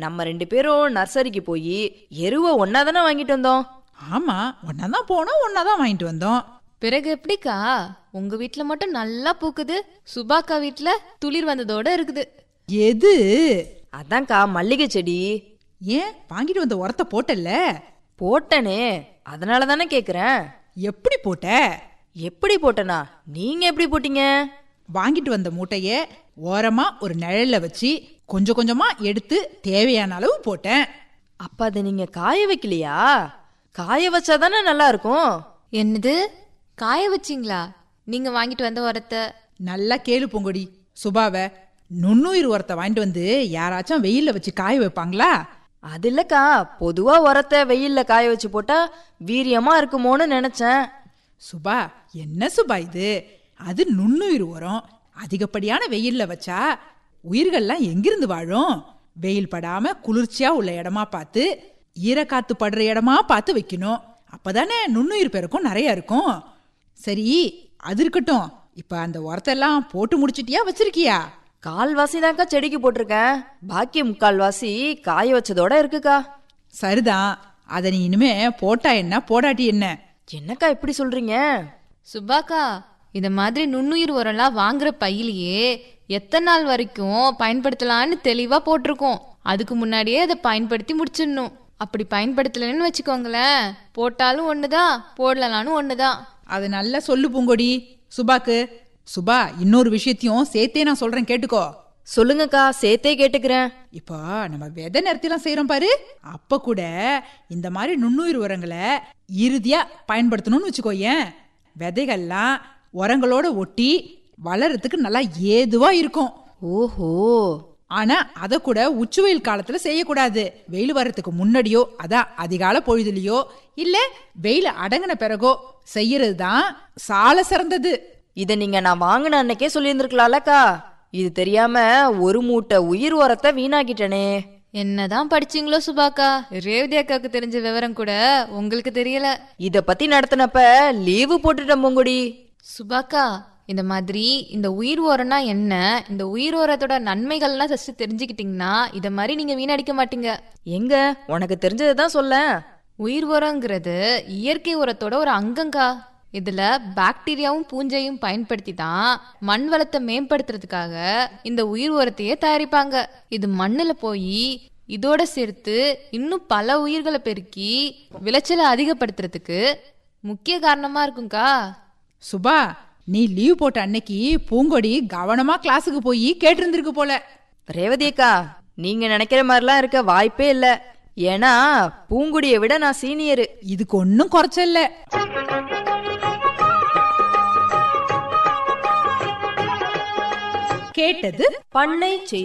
நம்ம ரெண்டு பேரும் நர்சரிக்கு போய் எருவை ஒன்னா தானே வாங்கிட்டு வந்தோம் ஆமா ஒன்னா தான் போனோம் ஒன்னா தான் வாங்கிட்டு வந்தோம் பிறகு எப்படிக்கா உங்க வீட்ல மட்டும் நல்லா பூக்குது சுபாக்கா வீட்ல துளிர் வந்ததோட இருக்குது எது அதான்க்கா மல்லிகை செடி ஏன் வாங்கிட்டு வந்த உரத்தை போட்டல்ல போட்டனே அதனால தானே கேக்குறேன் எப்படி போட்ட எப்படி போட்டனா நீங்க எப்படி போட்டீங்க வாங்கிட்டு வந்த மூட்டைய ஓரமா ஒரு நிழல்ல வச்சு கொஞ்சம் கொஞ்சமா எடுத்து தேவையான அளவு போட்டேன் அப்ப அதை நீங்க காய வைக்கலையா காய வச்சா தானே நல்லா இருக்கும் என்னது காய வச்சிங்களா நீங்க வாங்கிட்டு வந்த உரத்தை நல்லா கேளு பொங்கொடி சுபாவ நுண்ணுயிர் உரத்தை வாங்கிட்டு வந்து யாராச்சும் வெயில்ல வச்சு காய வைப்பாங்களா அது இல்லக்கா பொதுவா உரத்தை வெயில்ல காய வச்சு போட்டா வீரியமா இருக்குமோன்னு நினைச்சேன் சுபா என்ன சுபா இது அது நுண்ணுயிர் உரம் அதிகப்படியான வெயில்ல வச்சா உயிர்கள்லாம் எங்கிருந்து வாழும் வெயில் படாம குளிர்ச்சியா உள்ள இடமா பார்த்து ஈரக்காத்து படுற இடமா பார்த்து வைக்கணும் அப்பதானே நுண்ணுயிர் பெருக்கும் நிறைய இருக்கும் சரி அது இருக்கட்டும் இப்ப அந்த உரத்தெல்லாம் போட்டு முடிச்சிட்டியா வச்சிருக்கியா கால்வாசி தான்க்கா செடிக்கு போட்டிருக்கேன் பாக்கி முக்கால்வாசி காய வச்சதோட இருக்குக்கா சரிதான் அதை நீ இனிமே போட்டா என்ன போடாட்டி என்ன என்னக்கா இப்படி சொல்றீங்க சுபாக்கா இந்த மாதிரி நுண்ணுயிர் உரம்லாம் வாங்குற பையிலேயே எத்தனை நாள் வரைக்கும் பயன்படுத்தலாம்னு தெளிவா போட்டிருக்கோம் அதுக்கு முன்னாடியே அதை பயன்படுத்தி முடிச்சிடணும் அப்படி பயன்படுத்தலைன்னு வச்சுக்கோங்களேன் போட்டாலும் ஒண்ணுதான் போடலனாலும் ஒண்ணுதான் அது நல்லா சொல்லு பூங்கொடி சுபாக்கு சுபா இன்னொரு விஷயத்தையும் சேர்த்தே நான் சொல்றேன் கேட்டுக்கோ சொல்லுங்கக்கா சேர்த்தே கேட்டுக்கிறேன் இப்போ நம்ம விதை நிறுத்திலாம் செய்யறோம் பாரு அப்ப கூட இந்த மாதிரி நுண்ணுயிர் உரங்களை இறுதியா பயன்படுத்தணும்னு வச்சுக்கோ ஏன் விதைகள்லாம் உரங்களோட ஒட்டி வளர்றதுக்கு நல்லா ஏதுவா இருக்கும் ஓஹோ ஆனா அத கூட உச்சி வெயில் காலத்துல செய்யக்கூடாது வெயில் வர்றதுக்கு முன்னாடியோ அதான் அதிகால பொழுதுலயோ இல்ல வெயில் அடங்கின பிறகோ செய்யறது தான் சால சிறந்தது இத நீங்க நான் வாங்கின அன்னைக்கே சொல்லியிருந்திருக்கலாம்லக்கா இது தெரியாம ஒரு மூட்டை உயிர் உரத்தை வீணாக்கிட்டனே என்னதான் படிச்சீங்களோ சுபாக்கா ரேவதி அக்காவுக்கு தெரிஞ்ச விவரம் கூட உங்களுக்கு தெரியல இத பத்தி நடத்தினப்ப லீவு போட்டுட்டேன் பூங்குடி சுபாக்கா இந்த மாதிரி இந்த உயிர் உரம்னா என்ன இந்த உயிர் உரத்தோட நன்மைகள்லாம் ஃபர்ஸ்ட் தெரிஞ்சுக்கிட்டீங்கன்னா இத மாதிரி நீங்க வீணடிக்க மாட்டீங்க எங்க உனக்கு தெரிஞ்சதை தான் சொல்ல உயிர் உரங்கிறது இயற்கை உரத்தோட ஒரு அங்கங்கா இதுல பாக்டீரியாவும் பூஞ்சையும் பயன்படுத்தி தான் மண் வளத்தை மேம்படுத்துறதுக்காக இந்த உயிர் உரத்தையே தயாரிப்பாங்க இது மண்ணுல போய் இதோட சேர்த்து இன்னும் பல உயிர்களை பெருக்கி விளைச்சலை அதிகப்படுத்துறதுக்கு முக்கிய காரணமா இருக்கும்க்கா சுபா நீ லீவ் போட்ட அன்னைக்கு பூங்கொடி கவனமா கிளாஸுக்கு போய் கேட்டிருந்திருக்கு போல ரேவதி அக்கா நீங்க நினைக்கிற மாதிரிலாம் இருக்க வாய்ப்பே இல்ல ஏன்னா பூங்குடியை விட நான் சீனியரு இதுக்கு ஒன்னும் குறைச்சல்ல கேட்டது பண்ணை